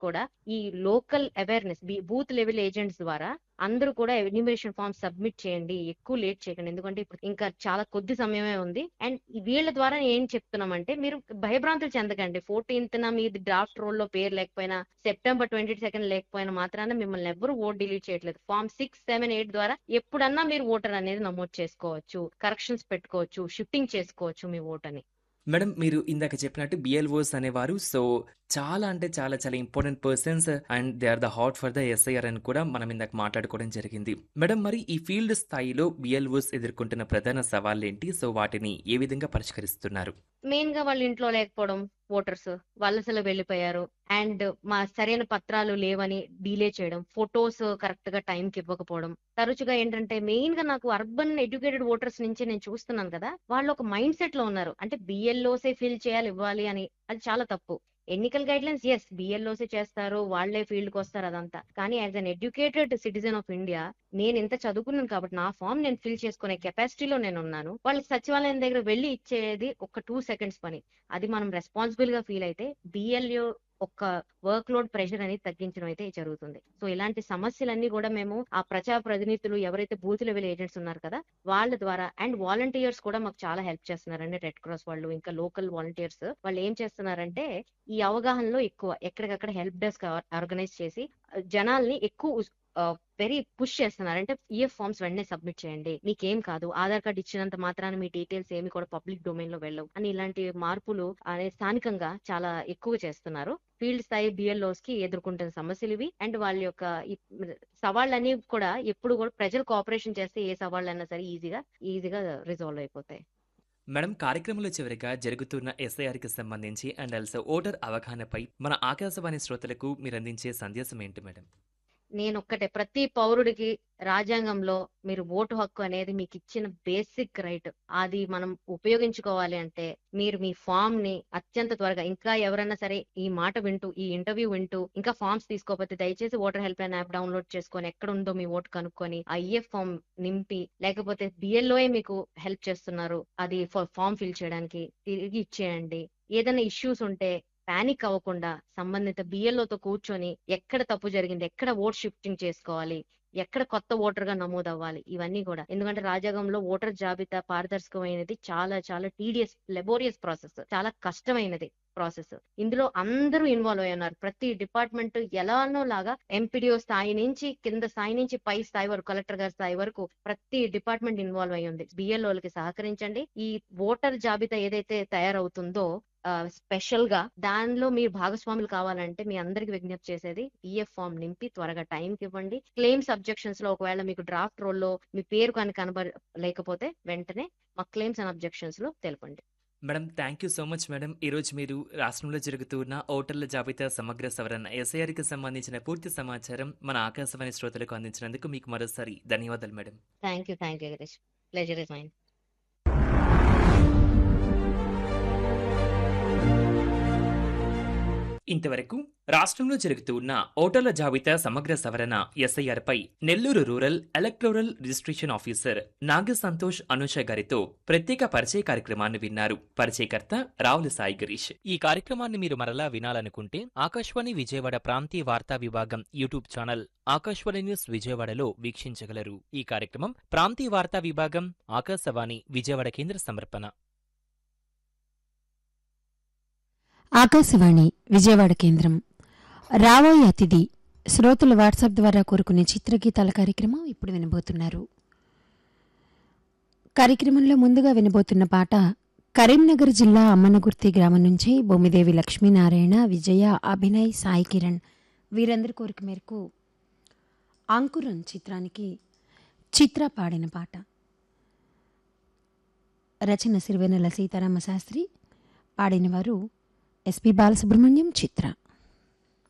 కూడా ఈ local awareness booth level agents ద్వారా అందరూ కూడా ఎన్యూమరేషన్ ఫామ్ సబ్మిట్ చేయండి ఎక్కువ లేట్ చేయకండి ఎందుకంటే ఇప్పుడు ఇంకా చాలా కొద్ది సమయమే ఉంది అండ్ వీళ్ళ ద్వారా ఏం చెప్తున్నామంటే మీరు భయభ్రాంతులు చెందకండి ఫోర్టీన్త్ నా మీది డ్రాఫ్ట్ రోల్ లో పేరు లేకపోయినా సెప్టెంబర్ ట్వంటీ సెకండ్ లేకపోయినా మాత్రాన మిమ్మల్ని ఎవరు ఓట్ డిలీట్ చేయట్లేదు ఫామ్ సిక్స్ సెవెన్ ఎయిట్ ద్వారా ఎప్పుడన్నా మీరు ఓటర్ అనేది నమోదు చేసుకోవచ్చు కరెక్షన్స్ పెట్టుకోవచ్చు షిఫ్టింగ్ చేసుకోవచ్చు మీ ఓట్ అని మేడం మీరు ఇందాక చెప్పినట్టు బిఎల్ఓస్ అనేవారు సో చాలా అంటే చాలా చాలా important persons and they are the heart for the SIR అని కూడా మనం ఇందాక మాట్లాడుకోవడం జరిగింది మేడం మరి ఈ ఫీల్డ్ స్థాయిలో బిఎల్ఓస్ ఎదుర్కొంటున్న ప్రధాన సవాళ్ళు ఏంటి సో వాటిని ఏ విధంగా పరిష్కరిస్తున్నారు మెయిన్ గా వాళ్ళ ఇంట్లో లేకపోవడం ఓటర్స్ వలసలు వెళ్ళిపోయారు అండ్ మా సరైన పత్రాలు లేవని డిలే చేయడం ఫొటోస్ కరెక్ట్ గా టైం కి ఇవ్వకపోవడం తరచుగా ఏంటంటే మెయిన్ గా నాకు అర్బన్ ఎడ్యుకేటెడ్ ఓటర్స్ నుంచి నేను చూస్తున్నాను కదా వాళ్ళు ఒక మైండ్ సెట్ లో ఉన్నారు అంటే బిఎల్ఓసే ఫిల్ చేయాలి ఇవ్వాలి అని అది చాలా తప్పు ఎన్నికల్ గైడ్ లైన్స్ ఎస్ బిఎల్ఓసీ చేస్తారు వాళ్లే ఫీల్డ్ కి వస్తారు అదంతా కానీ as an educated citizen of India నేను ఇంత చదువుకున్నాను కాబట్టి నా ఫామ్ నేను ఫిల్ చేసుకునే కెపాసిటీలో నేను ఉన్నాను వాళ్ళకి సచివాలయం దగ్గర వెళ్ళి ఇచ్చేది ఒక టూ సెకండ్స్ పని అది మనం రెస్పాన్సిబుల్ గా ఫీల్ అయితే బిఎల్ఓ ఒక వర్క్ లోడ్ ప్రెషర్ అనేది తగ్గించడం అయితే జరుగుతుంది సో ఇలాంటి సమస్యలన్నీ కూడా మేము ఆ ప్రజా ప్రతినిధులు ఎవరైతే బూత్ లెవెల్ ఏజెంట్స్ ఉన్నారు కదా వాళ్ళ ద్వారా అండ్ వాలంటీర్స్ కూడా మాకు చాలా హెల్ప్ చేస్తున్నారండి రెడ్ క్రాస్ వాళ్ళు ఇంకా లోకల్ వాలంటీర్స్ వాళ్ళు ఏం చేస్తున్నారంటే ఈ అవగాహనలో ఎక్కువ ఎక్కడికక్కడ హెల్ప్ డెస్క్ ఆర్గనైజ్ చేసి జనాల్ని ఎక్కువ వెరీ పుష్ చేస్తున్నారు అంటే ఈఎఫ్ ఫామ్స్ వెంటనే సబ్మిట్ చేయండి మీకేం కాదు ఆధార్ కార్డ్ ఇచ్చినంత మాత్రాన మీ డీటెయిల్స్ ఏమి కూడా పబ్లిక్ డొమైన్ లో వెళ్ళవు అని ఇలాంటి మార్పులు అనే స్థానికంగా చాలా ఎక్కువ చేస్తున్నారు ఫీల్డ్ స్థాయి బిఎల్ఓస్ కి ఎదుర్కొంటున్న సమస్యలు ఇవి అండ్ వాళ్ళ యొక్క ఈ సవాళ్ళన్నీ కూడా ఎప్పుడు కూడా ప్రజలు కోఆపరేషన్ చేస్తే ఏ సవాళ్ళైనా సరే ఈజీగా ఈజీగా రిజాల్వ్ అయిపోతాయి మేడం కార్యక్రమంలో చివరిగా జరుగుతున్న ఎస్ఐఆర్కి సంబంధించి అండ్ ఆల్సో ఓటర్ అవగాహనపై మన ఆకాశవాణి శ్రోతలకు మీరు అందించే సందేశం ఏంటి మేడం నేను ఒక్కటే ప్రతి పౌరుడికి రాజ్యాంగంలో మీరు ఓటు హక్కు అనేది మీకు ఇచ్చిన బేసిక్ రైట్ అది మనం ఉపయోగించుకోవాలి అంటే మీరు మీ ఫామ్ ని అత్యంత త్వరగా ఇంకా ఎవరైనా సరే ఈ మాట వింటూ ఈ ఇంటర్వ్యూ వింటూ ఇంకా ఫామ్స్ తీసుకోకపోతే దయచేసి voter helpline app download చేసుకొని ఎక్కడ ఉందో మీ ఓటు కనుక్కొని ఆ ఈఎఫ్ ఫామ్ నింపి లేకపోతే బిఎల్ఓఏ మీకు హెల్ప్ చేస్తున్నారు అది ఫామ్ ఫిల్ చేయడానికి తిరిగి ఇచ్చేయండి ఏదైనా ఇష్యూస్ ఉంటే పానిక్ అవ్వకుండా సంబంధిత బిఎల్ఓతో కూర్చొని ఎక్కడ తప్పు జరిగింది ఎక్కడ ఓట్ షిఫ్టింగ్ చేసుకోవాలి ఎక్కడ కొత్త ఓటర్ గా నమోదు అవ్వాలి ఇవన్నీ కూడా ఎందుకంటే రాజ్యాంగంలో ఓటర్ జాబితా పారదర్శకమైనది చాలా చాలా టీడియస్ లెబోరియస్ ప్రాసెస్ చాలా కష్టమైనది ప్రాసెస్ ఇందులో అందరూ ఇన్వాల్వ్ అయి ఉన్నారు ప్రతి డిపార్ట్మెంట్ ఎలానో లాగా ఎంపీడీఓ స్థాయి నుంచి కింద స్థాయి నుంచి పై స్థాయి వరకు కలెక్టర్ గారి స్థాయి వరకు ప్రతి డిపార్ట్మెంట్ ఇన్వాల్వ్ అయి ఉంది బిఎల్ఓలకి సహకరించండి ఈ ఓటర్ జాబితా ఏదైతే తయారవుతుందో స్పెషల్ గా దానిలో మీరు భాగస్వాములు కావాలంటే మీ అందరికి విజ్ఞప్తి చేసేది ఈఎఫ్ ఫామ్ నింపి త్వరగా టైం కి ఇవ్వండి క్లెయిమ్స్ అబ్జెక్షన్స్ లో ఒకవేళ మీకు డ్రాఫ్ట్ రోల్ లో మీ పేరు కానీ కనబ లేకపోతే వెంటనే మా క్లెయిమ్స్ అండ్ అబ్జెక్షన్స్ లో తెలపండి madam thank you so much madam ఈరోజు మీరు రాష్ట్రంలో జరుగుతున్న ఓటర్ల జాబితా సమగ్ర సవరణ ఎస్ఐఆర్కి సంబంధించిన పూర్తి సమాచారం మన ఆకాశవాణి శ్రోతలకు అందించినందుకు మీకు మరోసారి ధన్యవాదాలు madam thank you thank you Girish pleasure is mine ఇంతవరకు రాష్ట్రంలో జరుగుతున్న ఓటర్ల జాబితా సమగ్ర సవరణ ఎస్ఐఆర్ పై Nellore rural electoral registration officer Naga Santosh Anusha గారితో ప్రత్యేక పరిచయ కార్యక్రమాన్ని విన్నారు పరిచయకర్త రావుల సాయి గిరీష్ ఈ కార్యక్రమాన్ని మీరు మరలా వినాలనుకుంటే ఆకాశవాణి విజయవాడ ప్రాంతీయ వార్తా విభాగం యూట్యూబ్ ఛానల్ ఆకాశవాణి న్యూస్ విజయవాడలో వీక్షించగలరు ఈ కార్యక్రమం ప్రాంతీయ వార్తా విభాగం ఆకాశవాణి విజయవాడ కేంద్ర సమర్పణ ఆకాశవాణి విజయవాడ కేంద్రం రాబోయే అతిథి శ్రోతలు వాట్సాప్ ద్వారా కోరుకునే చిత్రగీతాల కార్యక్రమం ఇప్పుడు వినబోతున్నారు కార్యక్రమంలో ముందుగా వినబోతున్న పాట కరీంనగర్ జిల్లా అమ్మనగుర్తి గ్రామం నుంచి బొమ్మిదేవి లక్ష్మీనారాయణ విజయ అభినయ్ సాయి కిరణ్ వీరందరి కోరిక మేరకు అంకురం చిత్రానికి చిత్ర పాడిన పాట రచన సిరివెన్నెల సీతారామ శాస్త్రి పాడినవారు ఎస్పి బాలసుబ్రహ్మణ్యం చిత్ర